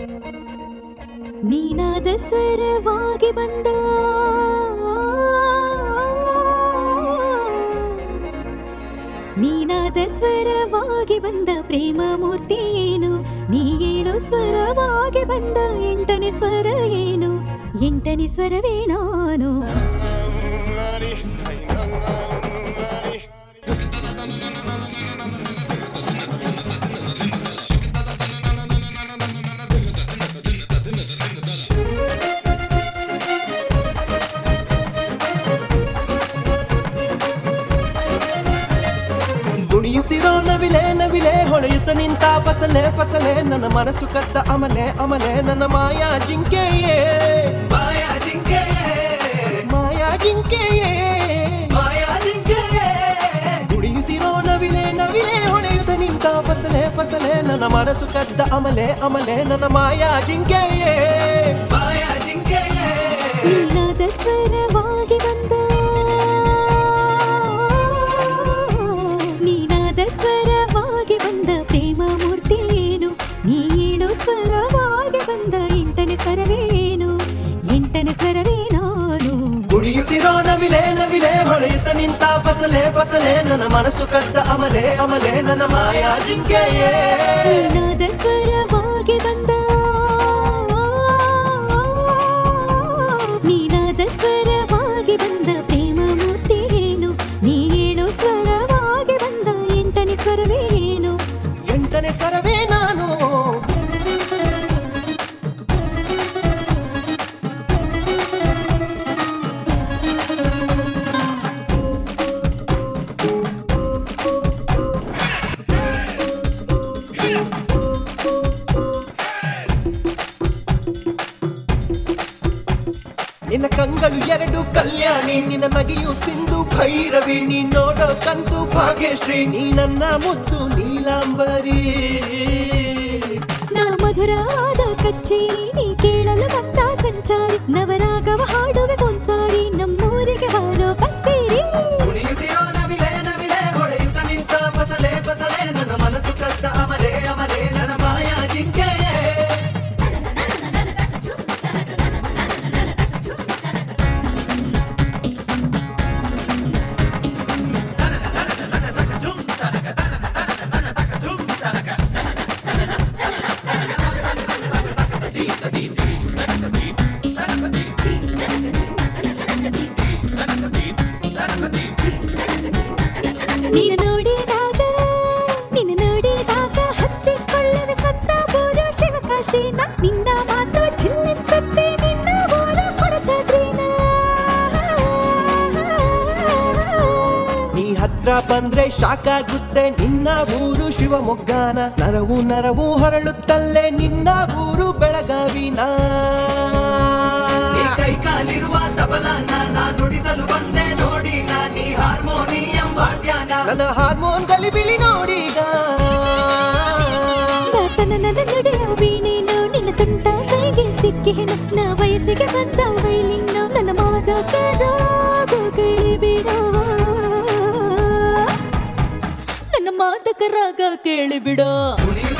ನೀನಾದ ಸ್ವರವಾಗಿ ಬಂದ ನೀನಾದ ಸ್ವರವಾಗಿ ಬಂದ ಪ್ರೇಮ ಮೂರ್ತಿ ಏನು ನೀ ಏಳು ಸ್ವರವಾಗಿ ಬಂದ ಎಂಟನೇ ಸ್ವರ ಏನು ಎಂಟನೇ ಸ್ವರವೇ ನಾನು ಗುಣಿಯುತ್ತಿರೋ ನವಿಲೆ ನವಿಲೆ ಹೊಳೆಯುತ್ತ ನಿಂತ ಫಸಲೆ ಫಸಲೆ ನನ್ನ ಮನಸ್ಸು ಕದ್ದ ಅಮಲೆ ಅಮಲೆ ನನ್ನ ಮಾಯಾ ಜಿಂಕೆಯೇ ಮಾಯಾ ಜಿಂಕೆಯೇ ಮಾಯಾ ಜಿಂಕೆಯೇ ಮಾಯಾ ಜಿಂಕೆಯೇ ಗುಣಿಯುತ್ತಿರೋ ನವಿಲೆ ನವಿಲೆ ಹೊಳೆಯುತ್ತ ನಿಂತ ಫಸಲೆ ಫಸಲೆ ನನ್ನ ಮನಸ್ಸು ಕದ್ದ ಅಮಲೆ ಅಮಲೆ ನನ್ನ ಮಾಯಾ ಜಿಂಕೆಯೇ ಮಾಯಾ ಜಿಂಕೆಯೇ ನೀನಾದ ಸ್ವರವಾಗಿ ಬಂದ ನೀನಾದ ಸ್ವರವಾಗಿ ಬಂದ ಪ್ರೇಮ ಮೂರ್ತಿ ಏನು ನೀ ಏಳು ಸ್ವರವಾಗಿ ಬಂದ ಎಂಟನೇ ಸ್ವರವೇನು ಎಂಟನೇ ಸ್ವರವೇ ನಾನು ಗುಣಿಯುತ್ತಿರೋ ನವಿಲೆ ನವಿಲೆ ಹೊಳೆಯುತ್ತ ನಿಂತ ಫಸಲೆ ಫಸಲೆ ನನ್ನ ಮನಸ್ಸು ಕದ್ದ ಅಮಲೆ ಅಮಲೆ ನನ್ನ ಮಾಯಾ ಜಿಂಕೆಯೇ ನೀನಾದ ಸ್ವರವಾಗಿ ಬಂದ ನೀನಾದ ಸ್ವರವಾಗಿ ಬಂದ ಪ್ರೇಮ ಮೂರ್ತಿ ಏನು ನೀ ಏಳು ಸ್ವರವಾಗಿ ಬಂದ ಎಂಟನೇ ಸ್ವರವೇನು ಎಂಟನೇ ಸ್ವರವೇ ನಾನು ನಿನ್ನ ಕಂಗಳು ಎರಡು ಕಲ್ಯಾಣಿ ನಿನ್ನ ನಗೆಯು ಸಿಂಧು ಭೈರವಿ ನೀ ನೋಡೋ ಕಂತು ಭಾಗ್ಯಶ್ರೀ ನೀ ನನ್ನ ಮುದ್ದು ನೀಲಾಂಬರಿ ನಾ ಮಧುರಾದ ಕಚ್ಚೇರಿ ನೀ ಕೇಳಲು ಬಂದ ಸಂಚಾರಿ ನವರಾಗವ ಹಾಡುವೆ ಒಂದ್ಸಾರಿ ನಮ್ಮೂರಿಗೆ ಬಾರೋ ಬಸ್ಸೇರಿ ಕುಣಿಯುತ್ತಿರೋ ನವಿಲೆ ನವಿಲೆ ಹೊಳೆಯುತ್ತ ನಿಂತ ಫಸಲೆ ಫಸಲೆ ನನ್ನ ಮನಸ್ಸು ಕದ್ದ ಅಮಲೆ ಅಮಲೆ ನನ್ನ ಮಾಯಾ ಜಿಂಕೆಯೇ ನಿನ್ನ ನೋಡಿದಾಗ ನಿನ್ನ ನೋಡಿದಾಗ ಹತ್ತಿಕೊಳ್ಳುವೆ ಸ್ವಂತ ಬೋರ ಶಿವಕಾಶಿನ ನಿನ್ನ ಮಾತು ಚಿಲ್ಲಿಸುತ್ತೆ ನಿನ್ನ ಬೋರ ಕೊಡಚಾದ್ರಿನ ನೀ ಹತ್ರ ಬಂದ್ರೆ ಶಾಕಾಗುತ್ತೆ ನಿನ್ನ ಊರು ಶಿವಮೊಗ್ಗನ ನರವು ನರವು ಹೊರಳುತ್ತಲ್ಲೇ ನಿನ್ನ ಊರು ಬೆಳಗಾವಿನ ಕೈ ಕಾಲಿರುವ ತಬಲನ ನಾ ನುಡಿಸಲು ಬಂದೆ ನೋಡಿ ನೀ ಹಾರ್ಮೋನಿಯಂ ವಾದ್ಯನ ನನ್ನ ಹಾರ್ಮೋನ್ ಗಲಿಬಿಲಿ ನೋಡೀಗ ದಾತನ ನನ್ನ ನಡೆಯ ವೀಣೇನು ನಿನ್ನ ತುಂಟ ಕೈಗೆ ಸಿಕ್ಕಿಹೆನು ನಾ ವಯಸ್ಸಿಗೆ ಬಂದ ವೈಲಿನ್ನು ನನ್ನ ಮಾದಕ ರಾಗ ಕೇಳಿಬಿಡ ನನ್ನ ಮಾದಕ ರಾಗ ಕೇಳಿಬಿಡ ಕುಣಿಯುತ್ತಿರೋ